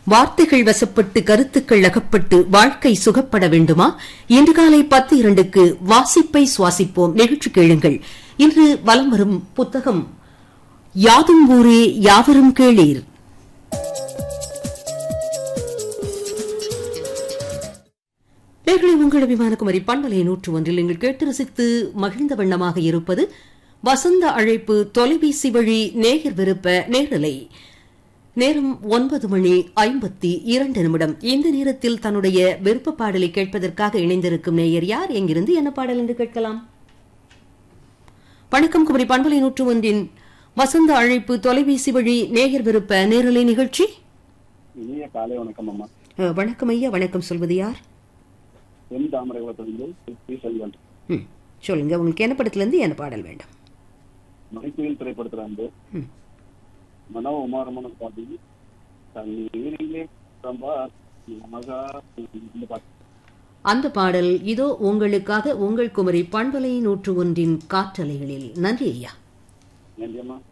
வார்த்தைகள் வசப்பட்டு கருத்துக்கள் அகப்பட்டு வாழ்க்கை சுகப்பட வேண்டுமா இன்று காலை பத்து இரண்டுக்கு வாசிப்பை சுவாசிப்போம் நிகழ்ச்சி கேளுங்கள் இன்று வலம் வரும் புத்தகம் யாதும் ஊரே யாவரும் கேளீர் நேர்களை உங்கள் அபிமானகுமரி பண்பலை நூற்று ஒன்றில் நீங்கள் கேட்டு ரசித்து மகிழ்ந்த வண்ணமாக இருப்பது வசந்த அழைப்பு தொலைபேசி வழி நேயர் விருப்ப நேரலை நேரம் ஒன்பது மணி ஐம்பத்தி இரண்டு நிமிடம் இந்த நேரத்தில் தன்னுடைய விருப்ப பாடலை கேட்பதற்காக இணைந்திருக்கும் நேயர் யார் எங்கிருந்து என்ன பாடல் என்று கேட்கலாம் வணக்கம் குமரி பண்பலை நூற்று ஒன்றின் வசந்த அழைப்பு தொலைபேசி வழி நேயர் விருப்ப நேரலை நிகழ்ச்சி இனிய காலை வணக்கம் அம்மா அஹ், வணக்கம் ஐயா வணக்கம் சொல்வது யார் எம் தாமரைகுளத்திலிருந்து பி செல்வன் ம், சொல்லுங்க உங்களுக்கு என்ன படத்திலிருந்து என்ன பாடல் வேண்டும் மணிக்குயில் திரைப்படத்துல வந்து ம். மனோ உமாரமன பாட்டி தண்ணீரிலே ரம்பா மகா இந்த பாட்டு அந்த பாடல் இதோ உங்களுக்காக உங்கள் குமரி பண்பலை நூற்று ஒன்றின் காற்றலைகளில் நன்றி ஐயா நன்றி அம்மா